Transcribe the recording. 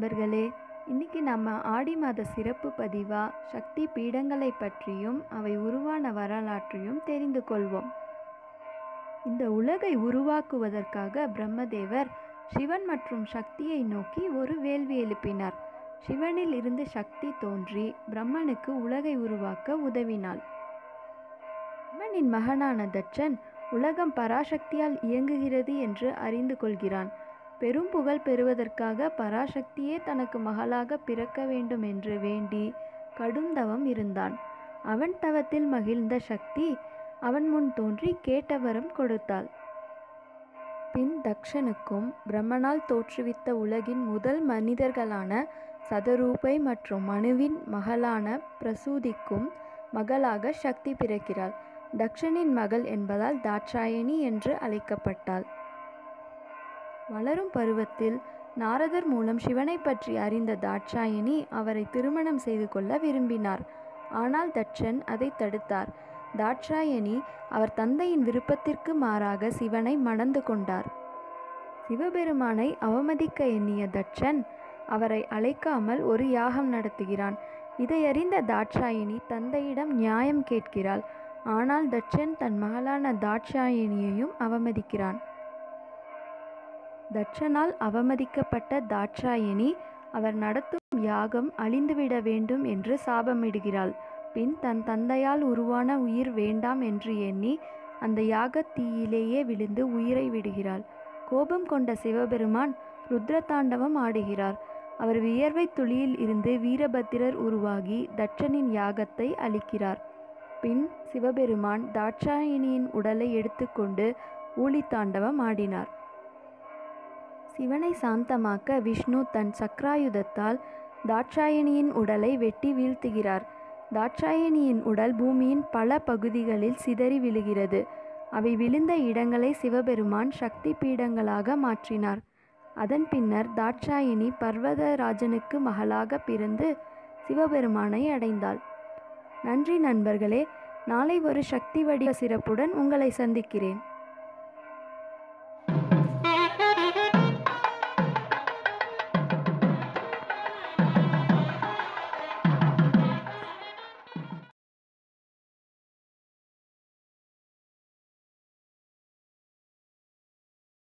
நண்பர்களே இன்னைக்கு நம்ம ஆடி மாத சிறப்பு பதிவா சக்தி பீடங்களை பற்றியும் அவை உருவான வரலாற்றையும் தெரிந்து கொள்வோம் இந்த உலகை உருவாக்குவதற்காக பிரம்மதேவர் சிவன் மற்றும் சக்தியை நோக்கி ஒரு வேள்வி எழுப்பினார் சிவனில் இருந்து சக்தி தோன்றி பிரம்மனுக்கு உலகை உருவாக்க உதவினாள் பிரம்மனின் மகனான தட்சன் உலகம் பராசக்தியால் இயங்குகிறது என்று அறிந்து கொள்கிறான் பெரும் புகழ் பெறுவதற்காக பராசக்தியே தனக்கு மகளாக பிறக்க வேண்டும் என்று வேண்டி கடும் தவம் இருந்தான் அவன் தவத்தில் மகிழ்ந்த சக்தி அவன் முன் தோன்றி கேட்ட வரம் கொடுத்தாள் பின் தக்ஷனுக்கும் பிரம்மனால் தோற்றுவித்த உலகின் முதல் மனிதர்களான சதரூபை மற்றும் மனுவின் மகளான பிரசூதிக்கும் மகளாக சக்தி பிறக்கிறாள் தக்ஷனின் மகள் என்பதால் தாட்சாயணி என்று அழைக்கப்பட்டாள் வளரும் பருவத்தில் நாரதர் மூலம் சிவனை பற்றி அறிந்த தாட்சாயணி அவரை திருமணம் செய்து கொள்ள விரும்பினார் ஆனால் தட்சன் அதை தடுத்தார் தாட்சாயணி அவர் தந்தையின் விருப்பத்திற்கு மாறாக சிவனை மணந்து கொண்டார் சிவபெருமானை அவமதிக்க எண்ணிய தட்சன் அவரை அழைக்காமல் ஒரு யாகம் நடத்துகிறான் இதை அறிந்த தாட்சாயணி தந்தையிடம் நியாயம் கேட்கிறாள் ஆனால் தட்சன் தன் மகளான தாட்சாயணியையும் அவமதிக்கிறான் தட்சனால் அவமதிக்கப்பட்ட தாட்சாயணி அவர் நடத்தும் யாகம் அழிந்துவிட வேண்டும் என்று சாபமிடுகிறாள் பின் தன் தந்தையால் உருவான உயிர் வேண்டாம் என்று எண்ணி அந்த யாக தீயிலேயே விழுந்து உயிரை விடுகிறாள் கோபம் கொண்ட சிவபெருமான் ருத்ரதாண்டவம் ஆடுகிறார் அவர் வியர்வை துளியில் இருந்து வீரபத்திரர் உருவாகி தட்சனின் யாகத்தை அழிக்கிறார் பின் சிவபெருமான் தாட்சாயணியின் உடலை எடுத்துக்கொண்டு ஊழித்தாண்டவம் ஆடினார் சிவனை சாந்தமாக்க விஷ்ணு தன் சக்ராயுதத்தால் தாட்சாயணியின் உடலை வெட்டி வீழ்த்துகிறார் தாட்சாயணியின் உடல் பூமியின் பல பகுதிகளில் சிதறி விழுகிறது அவை விழுந்த இடங்களை சிவபெருமான் சக்தி பீடங்களாக மாற்றினார் அதன் பின்னர் தாட்சாயினி பர்வதராஜனுக்கு மகளாக பிறந்து சிவபெருமானை அடைந்தாள் நன்றி நண்பர்களே நாளை ஒரு சக்தி வடிவ சிறப்புடன் உங்களை சந்திக்கிறேன்